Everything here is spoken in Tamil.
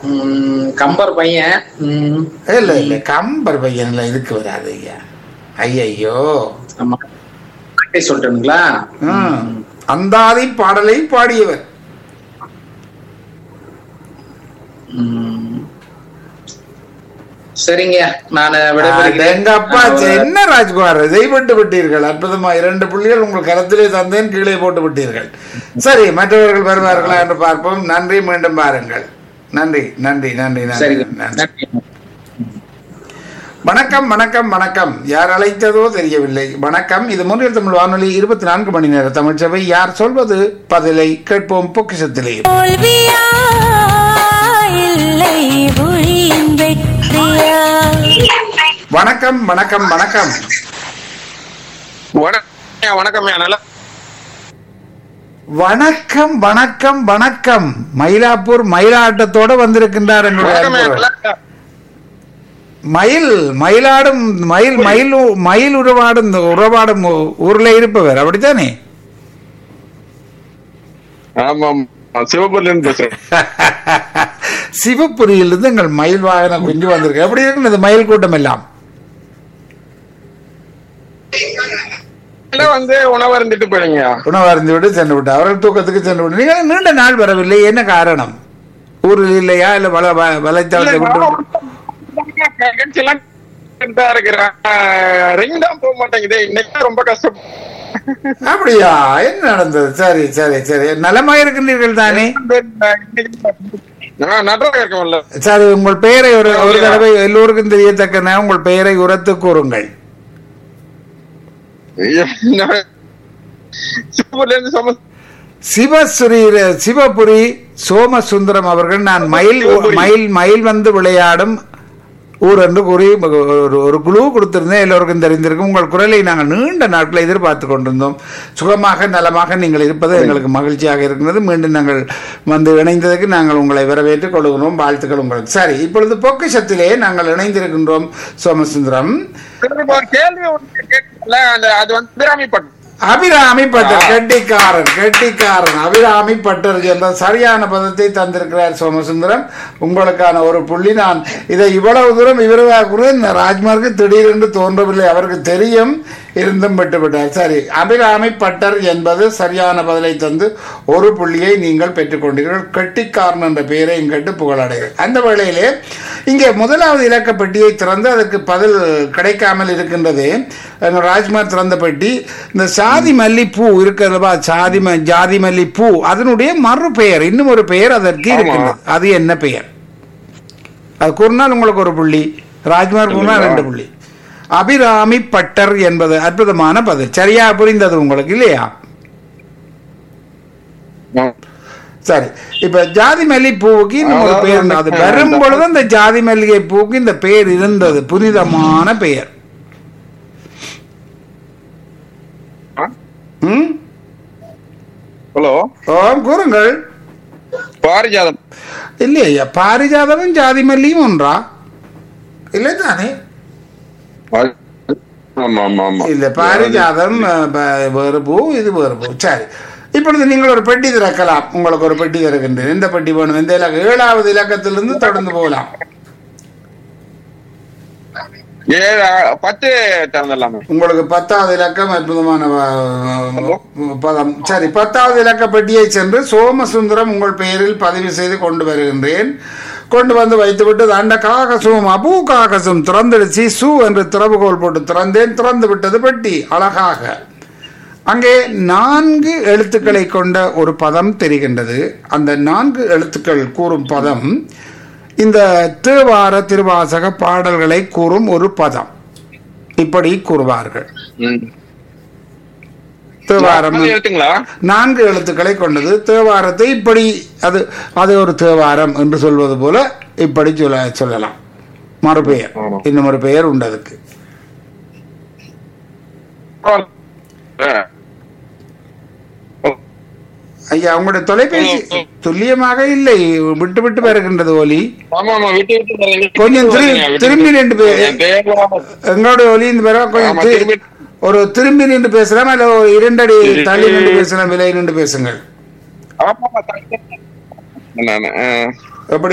ம், கம்பர் பையன் ம், இல்ல இல்ல கம்பர் பையன்ல இதுக்கு வராது ஐயா ஐயையோ ஆமா பாட்டை சொல்லட்டுங்களா ம். அந்தாதி பாடலை பாடியவர் ம். சரிங்க நான் அட, விடைபெறுகிறேன் எங்க அப்பா என்ன ராஜ்குமார் செய்பட்டு விட்டீர்கள் அற்புதமா இரண்டு புள்ளிகள் உங்கள் கரத்திலே தந்தேன் கீழே போட்டு விட்டீர்கள் சரி மற்றவர்கள் வருவார்களா என்று பார்ப்போம் நன்றி மீண்டும் பாருங்கள் நன்றி நன்றி நன்றி நன்றி சரிங்க நன்றி நன்றி வணக்கம் வணக்கம் வணக்கம் யார் அழைத்ததோ தெரியவில்லை வணக்கம் இது முன்னில் தமிழ் வானொலி இருபத்தி நான்கு மணி நேர தமிழ்ச்சபை யார் சொல்வது பதிலை கேட்போம் பொக்கிஷத்திலே தோல்வியா இல்லை ஒளியின் வெற்றியா வணக்கம் வணக்கம் வணக்கம் வணக்கம் வணக்கம் நல்லா வணக்கம் வணக்கம் வணக்கம் மயிலாப்பூர் மயிலாட்டத்தோட வந்திருக்கின்றார் எங்களுடைய வணக்கம் அன்பு. நல்லா மயில் மயிலாடும் மயில் மயில் உ- மயில் உருவாடும் இந்த உறவாடும் ஊ- ஊர்ல இருப்பவர் அப்படித்தானே ஆமா ஆமா சிவபுரில இருந்து பேசுறேன் சிவபுரியிலிருந்து எங்கள் மயில் வாகனம் குஞ்சு வந்திருக்கு எப்படி இருக்கு இந்த மயில் கூட்டம் எல்லாம் இல்ல வந்து உணவு இருந்துட்டு போயிடுங்க உணவு அருந்து விட்டு சென்று விட்டு அவர்கள் தூக்கத்துக்கு சென்று விட்டு நீங்கள் நீண்ட நாள் வரவில்லை என்ன காரணம் ஊரில் இல்லையா இல்ல வள வ- வலைத்தளத்தை விட்டு நிகழ்ச்சி எல்லாம் இருக்கிறேன் ரிங் தான் போக மாட்டேங்குது இன்னைக்கு ரொம்ப கஷ்டம் அப்படியா என்ன நடந்தது சரி சரி சரி நலமா இருக்கின்றீர்கள் தானே நன்றாக இருக்கோம்ல சரி உங்கள் பெயரை ஒரு ஒரு தடவை எல்லோருக்கும் தெரியத்தக்க உங்கள் பெயரை உரத்து கூறுங்கள் சிவபுரில இருந்து சம சிவஸ்ரீ சிவபுரி சோமசுந்தரம் அவர்கள் நான் மயில் சிவபுரி. மயில் மயில் வந்து விளையாடும் ஊர் என்று கூறி ஒரு ஒரு குழு கொடுத்திருந்தேன் எல்லோருக்கும் தெரிந்திருக்கும் உங்கள் குரலை நாங்கள் நீண்ட நாட்களை எதிர்பார்த்து கொண்டிருந்தோம் சுகமாக நலமாக நீங்கள் இருப்பது எங்களுக்கு மகிழ்ச்சியாக இருக்கிறது மீண்டும் நாங்கள் வந்து இணைந்ததுக்கு நாங்கள் உங்களை வரவேற்றுக் கொள்கிறோம் வாழ்த்துக்கள் உங்களுக்கு சரி இப்பொழுது பொக்கிஷத்திலே நாங்கள் இணைந்திருக்கின்றோம் சோமசுந்தரம் ஒரு கேள்வி ஒன்று கேட்கல அந்த அது வந்து பிராமிப்பட்டு அபிராமி பட்டர் கெட்டிக்காரன் கெட்டிக்காரன் அபிராமி பட்டர் என்ற சரியான பதத்தை தந்திருக்கிறார் சோமசுந்தரம் உங்களுக்கான ஒரு புள்ளி நான் இதை இவ்வளவு தூரம் விவரமாக கூட இந்த ராஜ்மார்க்கு திடீரென்று தோன்றவில்லை அவருக்கு தெரியும் இருந்தும் விட்டுவிட்டார் சரி அபிராமி பட்டர் என்பது சரியான பதிலை தந்து ஒரு புள்ளியை நீங்கள் பெற்றுக்கொண்டீர்கள் கெட்டிக்காரன் என்ற பெயரை கேட்டு புகழடைகள் அந்த வேளையிலே இங்கே முதலாவது இலக்க பெட்டியை திறந்து அதற்கு பதில் கிடைக்காமல் இருக்கின்றது எங்கள் ராஜ்குமார் திறந்த பெட்டி இந்த சாதி மல்லி பூ இருக்கிறதா சாதி ம- ஜாதி மல்லி பூ அதனுடைய மறு பெயர் இன்னும் ஒரு பெயர் அதற்கு ஆமா. இருக்கின்றது அது என்ன பெயர் அது கூறினால் உங்களுக்கு ஒரு புள்ளி ராஜ்குமார் கூறினால் ரெண்டு புள்ளி அபிராமி பட்டர் என்பது அற்புதமான பதில் சரியா புரிந்தது உங்களுக்கு இல்லையா சரி இப்ப ஜாதி மல்லி பூவுக்கு இன்னும் ஒரு அதாவது பெயர் உண்டு. அது வந்து, வரும் பொழுது அந்த ஜாதி மல்லிகை பூவுக்கு இந்த பெயர் இருந்தது புனிதமான பெயர் ம் ஹலோ ஓ கூறுங்கள் பாரிஜாதம் இல்லையா பாரிஜாதமும் ஜாதி மல்லியும் ஒன்றா இல்லை தானே ஆமா ஆமா ஆமா இல்ல பாரிஜாதம் அஹ், ப- வேறு பூ இது வேறு பூ சரி இப்பொழுது நீங்கள் ஒரு பெட்டி திறக்கலாம் உங்களுக்கு ஒரு பெட்டி திறக்கின்றேன் எந்த பெட்டி வேணும் எந்த இலக்கம் ஏழாவது இலக்கத்திலிருந்து தொடர்ந்து போகலாம் ஏழு பத்து திறந்துடலாமே உங்களுக்கு பத்தாவது இலக்கம் அற்புதமான வ- பதம் சரி பத்தாவது இலக்க பெட்டியை சென்று சோமசுந்தரம் உங்கள் பெயரில் பதிவு செய்து கொண்டு வருகின்றேன் கொண்டு வந்து வைத்துவிட்டு அண்ட காகசும் அபூ காகசும் திறந்துடுச்சு சு என்று திறவுகோல் போட்டு திறந்தேன் திறந்து விட்டது பெட்டி அழகாக அங்கே நான்கு எழுத்துக்களை கொண்ட ஒரு பதம் தெரிகின்றது அந்த நான்கு எழுத்துக்கள் கூறும் பதம் இந்த தேவார திருவாசக பாடல்களை கூறும் ஒரு பதம் இப்படி கூறுவார்கள் தேவாரம் நாலு எழுத்துங்களா நான்கு எழுத்துக்களை கொண்டது தேவாரத்தை இப்படி அது அது ஒரு தேவாரம் என்று சொல்வது போல இப்படி சொல்ல சொல்லலாம் மறுபெயர் ஆமா. இன்னும் ஒரு பெயர் உண்டு அதுக்கு ஐயா உங்களுடைய தொலைபேசி ம், ம். துல்லியமாக இல்லை விட்டு விட்டு வருகின்றது ஒலி ஆமா ஆமா விட்டு விட்டு வரீங்க. கொஞ்சம் திரு- வரீங்க, விட்டு திரும்பி விட்டு. ரெண்டு பேர். என் பேர்ல- எங்களுடைய ஒலி இந்த பிறகு கொஞ்சம் ஆமா, தி- திரும்பி- ஒரு திரும்பி நின்று பேசலாம் இல்ல ஒரு இரண்டடி திரும்பி- தள்ளி நின்று பேசலாம் விலை நின்று பேசுங்கள் ஆமா, ஆமா, நானு, ஆ. எப்படி